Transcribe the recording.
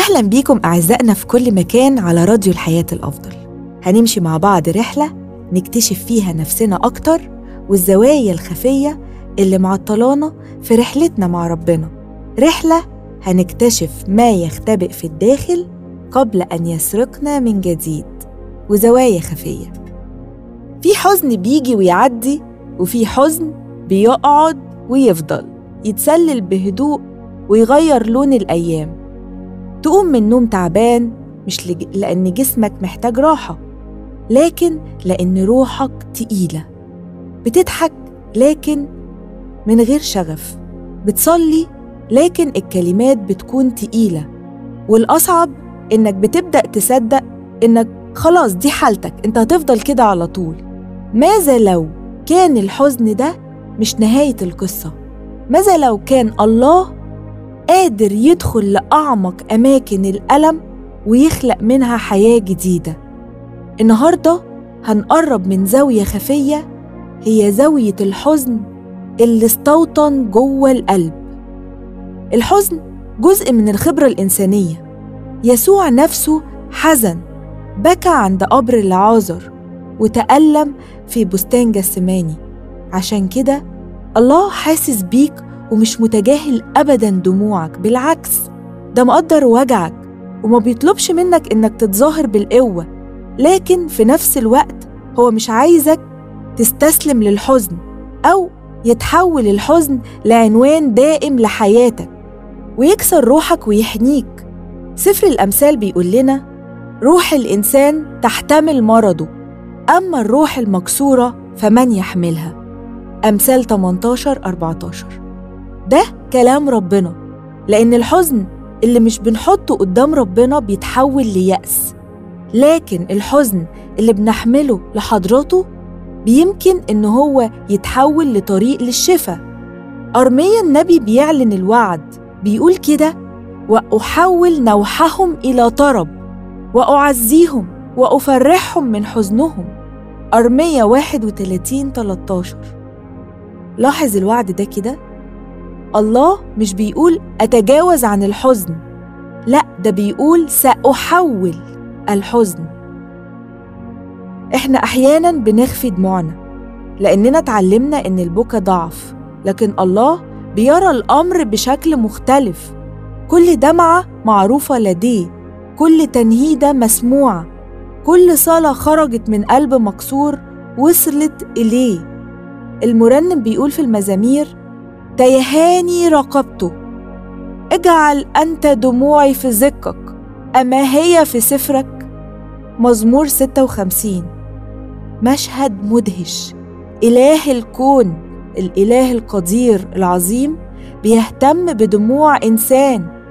أهلا بيكم أعزائنا في كل مكان على راديو الحياة الأفضل هنمشي مع بعض رحلة نكتشف فيها نفسنا أكتر والزوايا الخفية اللي معطلانا في رحلتنا مع ربنا رحلة هنكتشف ما يختبئ في الداخل قبل أن يسرقنا من جديد وزوايا خفية في حزن بيجي ويعدي وفي حزن بيقعد ويفضل يتسلل بهدوء ويغير لون الأيام تقوم من النوم تعبان مش لج... لأن جسمك محتاج راحة لكن لأن روحك تقيلة بتضحك لكن من غير شغف بتصلي لكن الكلمات بتكون تقيلة والأصعب إنك بتبدأ تصدق إنك خلاص دي حالتك أنت هتفضل كده على طول ماذا لو كان الحزن ده مش نهاية القصة ماذا لو كان الله قادر يدخل لأعمق أماكن الألم ويخلق منها حياة جديدة النهاردة هنقرب من زاوية خفية هي زاوية الحزن اللي استوطن جوه القلب الحزن جزء من الخبرة الإنسانية يسوع نفسه حزن بكى عند قبر العازر وتألم في بستان جسماني عشان كده الله حاسس بيك ومش متجاهل أبدا دموعك بالعكس ده مقدر وجعك وما بيطلبش منك إنك تتظاهر بالقوة لكن في نفس الوقت هو مش عايزك تستسلم للحزن أو يتحول الحزن لعنوان دائم لحياتك ويكسر روحك ويحنيك سفر الأمثال بيقول لنا روح الإنسان تحتمل مرضه أما الروح المكسورة فمن يحملها أمثال 18 14 ده كلام ربنا لأن الحزن اللي مش بنحطه قدام ربنا بيتحول ليأس لكن الحزن اللي بنحمله لحضرته بيمكن إن هو يتحول لطريق للشفاء أرميا النبي بيعلن الوعد بيقول كده وأحول نوحهم إلى طرب وأعزيهم وأفرحهم من حزنهم أرمية 31 13 لاحظ الوعد ده كده الله مش بيقول أتجاوز عن الحزن لا ده بيقول سأحول الحزن إحنا أحيانا بنخفي دموعنا لأننا اتعلمنا إن البكا ضعف لكن الله بيرى الأمر بشكل مختلف كل دمعة معروفة لديه كل تنهيدة مسموعة كل صلاة خرجت من قلب مكسور وصلت إليه المرنم بيقول في المزامير تيهاني رقبته اجعل أنت دموعي في زقك أما هي في سفرك مزمور 56 مشهد مدهش إله الكون الإله القدير العظيم بيهتم بدموع إنسان